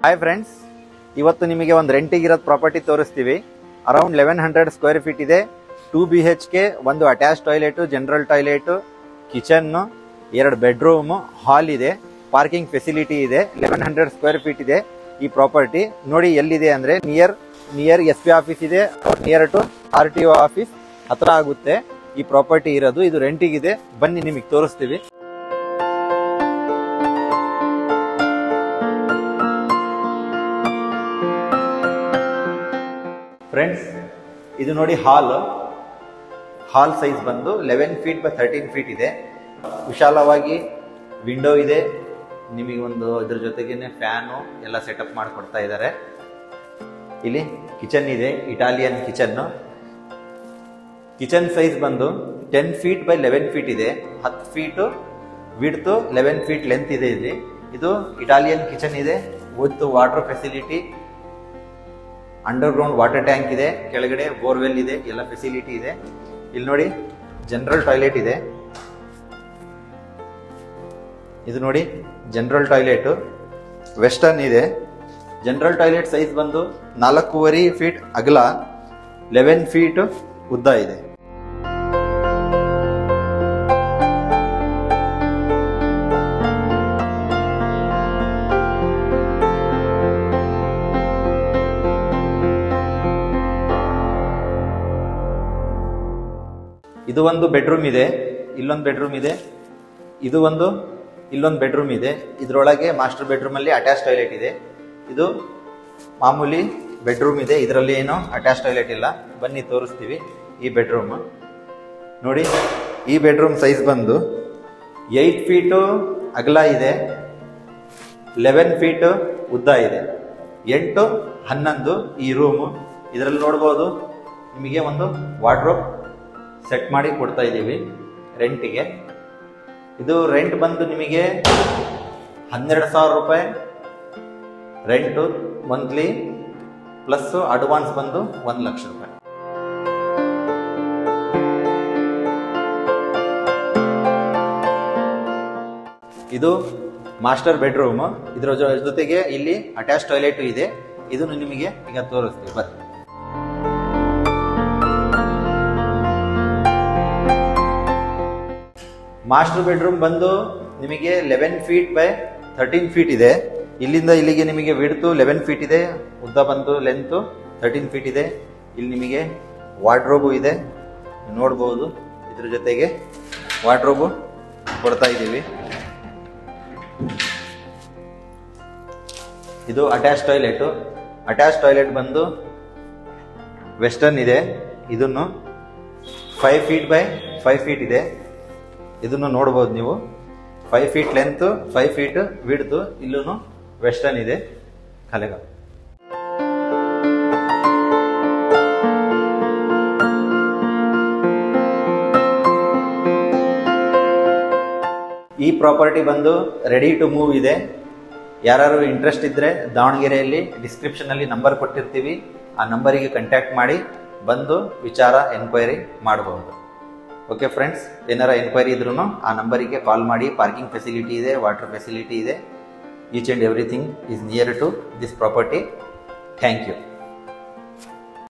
hi friends ಇವತ್ತು ನಿಮಗೆ ಒಂದು ರೆಂಟಿಗಿರೋದು ಪ್ರಾಪರ್ಟಿ ತೋರಿಸ್ತೀವಿ around eleven hundred square feet ಇದೆ ಟೂ ಬಿ ಹೆಚ್ ಕೆ ಒಂದು attach toilet general toilet kitchen ಎರಡು ಬೆಡ್ರೂಮು ಹಾಲ್ ಇದೆ ಪಾರ್ಕಿಂಗ್ ಫೆಸಿಲಿಟಿ ಇದೆ ಲೆವೆನ್ ಹಂಡ್ರೆಡ್ ಸ್ಕ್ವೇರ್ ಫೀಟ್ ಇದೆ ಈ ಪ್ರಾಪರ್ಟಿ ನೋಡಿ ಎಲ್ಲಿದೆ ಅಂದರೆ near near S P office ಇದೆ near to R T O office ಹತ್ರ ಆಗುತ್ತೆ ಈ ಪ್ರಾಪರ್ಟಿ ಇರೋದು ಇದು ರೆಂಟಿಗಿದೆ ಬನ್ನಿ ನಿಮಗೆ ತೋರಿಸ್ತೀವಿ ಫ್ರೆಂಡ್ಸ್ ಇದು ನೋಡಿ ಹಾಲ್ ಹಾಲ್ ಸೈಜ್ ಬಂದು eleven feet by thirteen feet ಇದೆ ವಿಶಾಲವಾಗಿ ವಿಂಡೋ ಇದೆ ನಿಮಗೆ ಒಂದು ಇದ್ರ ಜೊತೆಗೇನೆ ಫ್ಯಾನು ಎಲ್ಲ ಸೆಟಪ್ ಮಾಡಿಕೊಡ್ತಾ ಇದ್ದಾರೆ ಇಲ್ಲಿ ಕಿಚನ್ ಇದೆ ಇಟಾಲಿಯನ್ ಕಿಚನ್ನು ಕಿಚನ್ ಸೈಜ್ ಬಂದು ten feet by eleven feet ಇದೆ ಹತ್ತು feet width eleven feet length ಇದೆ ಇಲ್ಲಿ ಇದು ಇಟಾಲಿಯನ್ ಕಿಚನ್ ಇದೆ with water facility underground water tank ಇದೆ ಕೆಳಗಡೆ ಬೋರ್ವೆಲ್ ಇದೆ ಎಲ್ಲ ಫೆಸಿಲಿಟಿ ಇದೆ ಇಲ್ಲಿ ನೋಡಿ ಜನರಲ್ ಟಾಯ್ಲೆಟ್ ಇದೆ ಇದು ನೋಡಿ ಜನರಲ್ ಟಾಯ್ಲೆಟ್ ವೆಸ್ಟರ್ನ್ ಇದೆ ಜನರಲ್ ಟಾಯ್ಲೆಟ್ ಸೈಜ್ ಬಂದು ನಾಲ್ಕೂವರೆ ಫೀಟ್ ಅಗಲ ಲೆವೆನ್ ಫೀಟ್ ಉದ್ದ ಇದೆ ಇದು ಒಂದು ಬೆಡ್ರೂಮ್ ಇದೆ ಇಲ್ಲೊಂದು ಬೆಡ್ರೂಮ್ ಇದೆ ಇದು ಒಂದು ಇಲ್ಲೊಂದು ಬೆಡ್ರೂಮ್ ಇದೆ ಇದರೊಳಗೆ ಮಾಸ್ಟರ್ ಬೆಡ್ರೂಮ್ ಅಲ್ಲಿ ಅಟ್ಯಾಚ್ ಟಾಯ್ಲೆಟ್ ಇದೆ ಇದು ಮಾಮೂಲಿ ಬೆಡ್ರೂಮ್ ಇದೆ ಇದರಲ್ಲಿ ಏನು ಅಟ್ಯಾಚ್ ಟಾಯ್ಲೆಟ್ ಇಲ್ಲ ಬನ್ನಿ ತೋರಿಸ್ತೀವಿ ಈ ಬೆಡ್ರೂಮ್ ನೋಡಿ ಈ ಬೆಡ್ರೂಮ್ ಸೈಜ್ ಬಂದು ಏಯ್ಟ್ ಫೀಟು ಅಗಲ ಇದೆ ಲೆವೆನ್ ಫೀಟ್ ಉದ್ದ ಇದೆ ಎಂಟು ಹನ್ನೊಂದು ಈ ರೂಮು ಇದರಲ್ಲಿ ನೋಡ್ಬೋದು ನಿಮಗೆ ಒಂದು ವಾರ್ಡ್ರೋಬ್ ಸೆಟ್ ಮಾಡಿ ಕೊಡ್ತಾ ಇದ್ದೀವಿ ರೆಂಟಿಗೆ ಇದು ರೆಂಟ್ ಬಂದು ನಿಮಗೆ ಹನ್ನೆರಡು ಸಾವಿರ ರೂಪಾಯಿ ರೆಂಟು ಮಂತ್ಲಿ ಪ್ಲಸ್ ಅಡ್ವಾನ್ಸ್ ಬಂದು ಒಂದು ಲಕ್ಷ ರೂಪಾಯಿ ಇದು ಮಾಸ್ಟರ್ ಬೆಡ್ರೂಮ್ ಇದರ ಜೊ- ಜೊತೆಗೆ ಇಲ್ಲಿ ಅಟ್ಯಾಚ್ ಟಾಯ್ಲೆಟ್ ಇದೆ ಇದನ್ನು ನಿಮಗೆ ಈಗ ತೋರಿಸ್ತೀವಿ ಬರ್ರಿ ಮಾಸ್ಟರ್ ಬೆಡ್ರೂಮ್ ಬಂದು ನಿಮಗೆ eleven feet by thirteen feet ಇದೆ ಇಲ್ಲಿಂದ ಇಲ್ಲಿಗೆ ನಿಮಗೆ ವಿಡ್ತು ಲೆವೆನ್ ಫೀಟ್ ಇದೆ ಉದ್ದ ಬಂದು ಲೆಂತು ಥರ್ಟೀನ್ ಫೀಟ್ ಇದೆ ಇಲ್ಲಿ ನಿಮಗೆ ವಾರ್ಡ್ರೋಬು ಇದೆ ನೋಡ್ಬೋದು ಇದ್ರ ಜೊತೆಗೆ ವಾರ್ಡ್ರೋಬು ಕೊಡ್ತಾ ಇದ್ದೀವಿ ಇದು ಅಟ್ಯಾಚ್ ಟಾಯ್ಲೆಟು ಅಟ್ಯಾಚ್ ಟಾಯ್ಲೆಟ್ ಬಂದು ವೆಸ್ಟರ್ನ್ ಇದೆ ಇದನ್ನು five feet by five feet ಇದೆ ಇದನ್ನು ನೋಡ್ಬೋದು ನೀವು five feet length five feet width ಇಲ್ಲೂ ವೆಸ್ಟರ್ನ್ ಇದೆ ಕಲೆಗ ಈ ಪ್ರಾಪರ್ಟಿ ಬಂದು ರೆಡಿ ಟು ಮೂವ್ ಇದೆ ಯಾರು ಇಂಟ್ರೆಸ್ಟ್ ಇದ್ದರೆ ದಾವಣಗೆರೆಯಲ್ಲಿ ಡಿಸ್ಕ್ರಿಪ್ಷನಲ್ಲಿ ನಂಬರ್ ಕೊಟ್ಟಿರ್ತೀವಿ ಆ ನಂಬರಿಗೆ ಕಾಂಟ್ಯಾಕ್ಟ್ ಮಾಡಿ ಬಂದು ವಿಚಾರ ಎನ್ಕ್ವೈರಿ ಮಾಡಬಹುದು ಓಕೆ ಫ್ರೆಂಡ್ಸ್ ಏನಾರ ಎನ್ಕ್ವೈರಿ ಇದ್ರೂ ಆ ನಂಬರಿಗೆ ಕಾಲ್ ಮಾಡಿ ಪಾರ್ಕಿಂಗ್ ಫೆಸಿಲಿಟಿ ಇದೆ ವಾಟರ್ ಫೆಸಿಲಿಟಿ ಇದೆ each and everything is near to this property thank you